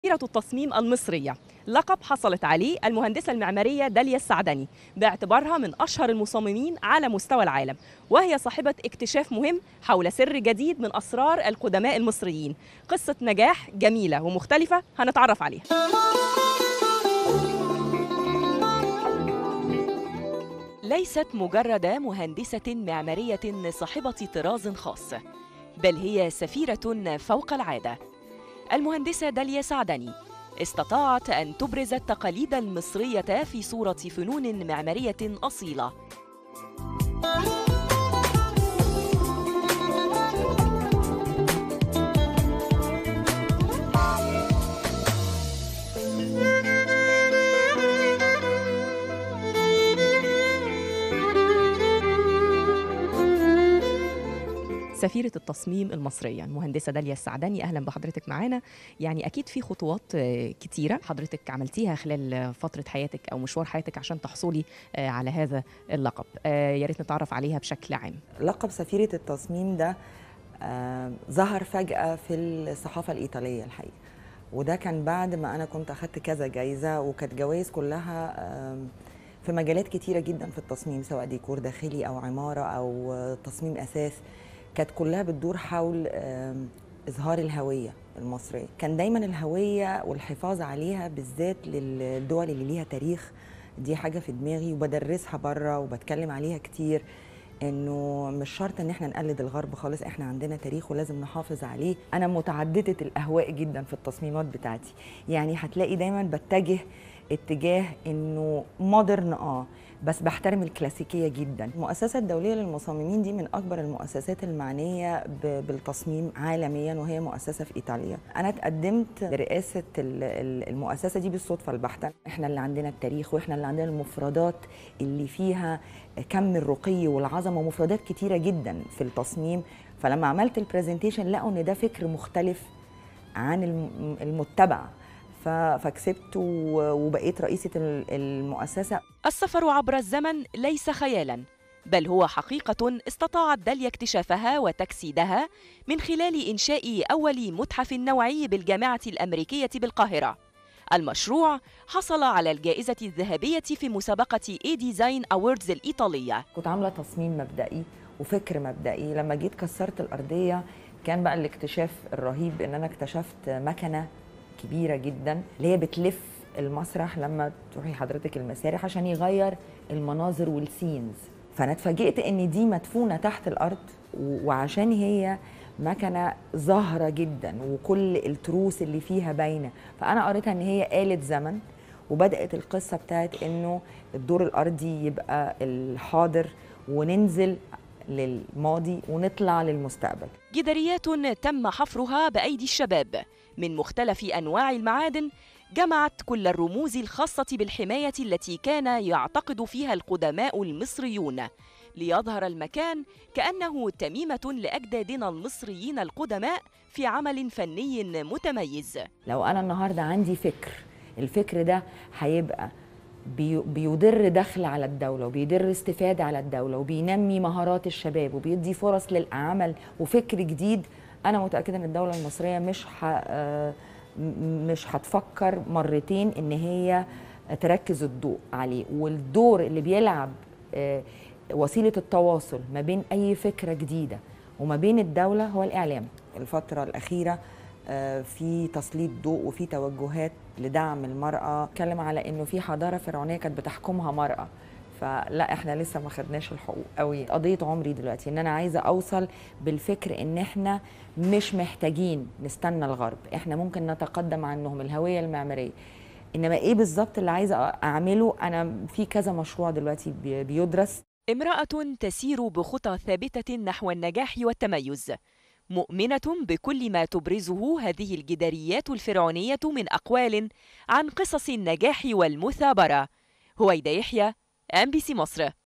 سفيرة التصميم المصرية لقب حصلت عليه المهندسة المعمارية داليا السعدني باعتبارها من أشهر المصممين على مستوى العالم وهي صاحبة اكتشاف مهم حول سر جديد من أسرار القدماء المصريين قصة نجاح جميلة ومختلفة هنتعرف عليها ليست مجرد مهندسة معمارية صاحبة طراز خاص بل هي سفيرة فوق العادة المهندسة داليا سعدني استطاعت أن تبرز التقاليد المصرية في صورة فنون معمارية أصيلة سفيرة التصميم المصرية المهندسة داليا السعداني أهلا بحضرتك معانا يعني أكيد في خطوات آه، كتيرة حضرتك عملتيها خلال فترة حياتك أو مشوار حياتك عشان تحصلي آه، على هذا اللقب آه، يا ريت نتعرف عليها بشكل عام لقب سفيرة التصميم ده آه، ظهر فجأة في الصحافة الإيطالية الحقيقة وده كان بعد ما أنا كنت أخدت كذا جايزة وكانت جوائز كلها آم، في مجالات كتيرة جدا في التصميم سواء ديكور داخلي أو عمارة أو آه، تصميم أساس كانت كلها بتدور حول آم، إظهار الهوية المصرية كان دايما الهوية والحفاظ عليها بالذات للدول اللي ليها تاريخ دي حاجة في دماغي وبدرسها بره وبتكلم عليها كتير انه مش شرط ان احنا نقلد الغرب خالص احنا عندنا تاريخ ولازم نحافظ عليه انا متعدده الاهواء جدا في التصميمات بتاعتي يعني هتلاقي دايما بتجه اتجاه انه مودرن اه بس بحترم الكلاسيكيه جدا المؤسسه الدوليه للمصممين دي من اكبر المؤسسات المعنيه ب- بالتصميم عالميا وهي مؤسسه في ايطاليا انا اتقدمت لرئاسه ال- ال- المؤسسه دي بالصدفه البحته احنا اللي عندنا التاريخ واحنا اللي عندنا المفردات اللي فيها كم الرقي والعظمه ومفردات كتيره جدا في التصميم فلما عملت البرزنتيشن لقوا ان ده فكر مختلف عن الم- المتبع ف- فكسبت و- وبقيت رئيسه ال- المؤسسه السفر عبر الزمن ليس خيالا بل هو حقيقة استطاعت داليا اكتشافها وتجسيدها من خلال إنشاء أول متحف نوعي بالجامعة الأمريكية بالقاهرة المشروع حصل على الجائزة الذهبية في مسابقة اي ديزاين أوردز الإيطالية كنت عامله تصميم مبدئي وفكر مبدئي لما جيت كسرت الارضيه كان بقى الاكتشاف الرهيب ان انا اكتشفت مكنه كبيره جدا اللي هي بتلف المسرح لما تروحي حضرتك المسارح عشان يغير المناظر والسينز فانا اتفاجئت ان دي مدفونه تحت الارض و- وعشان هي مكنه ظاهره جدا وكل التروس اللي فيها باينه فانا قريتها ان هي آلة زمن وبدات القصه بتاعت انه الدور الارضي يبقى الحاضر وننزل للماضي ونطلع للمستقبل جداريات تم حفرها بأيدي الشباب من مختلف أنواع المعادن جمعت كل الرموز الخاصة بالحماية التي كان يعتقد فيها القدماء المصريون ليظهر المكان كأنه تميمة لأجدادنا المصريين القدماء في عمل فني متميز لو انا النهارده عندي فكر الفكر ده هيبقى بي- بيدر دخل على الدوله وبيدر استفاده على الدوله وبينمي مهارات الشباب وبيدي فرص للعمل وفكر جديد انا متاكده ان الدوله المصريه مش ح... آه، م- مش هتفكر مرتين ان هي تركز الضوء عليه والدور اللي بيلعب آه، وسيله التواصل ما بين اي فكره جديده وما بين الدوله هو الاعلام الفتره الاخيره آه، في تسليط ضوء وفي توجهات لدعم المرأة اتكلم على انه في حضارة فرعونية كانت بتحكمها مرأة فلا احنا لسه ما خدناش الحقوق قوي قضية عمري دلوقتي ان انا عايزة اوصل بالفكر ان احنا مش محتاجين نستنى الغرب احنا ممكن نتقدم عنهم الهوية المعمارية انما ايه بالظبط اللي عايزة اعمله انا في كذا مشروع دلوقتي بي- بيدرس امرأة تسير بخطى ثابتة نحو النجاح والتميز مؤمنة بكل ما تبرزه هذه الجداريات الفرعونية من أقوال عن قصص النجاح والمثابرة هويدا يحيى ام بي سي مصر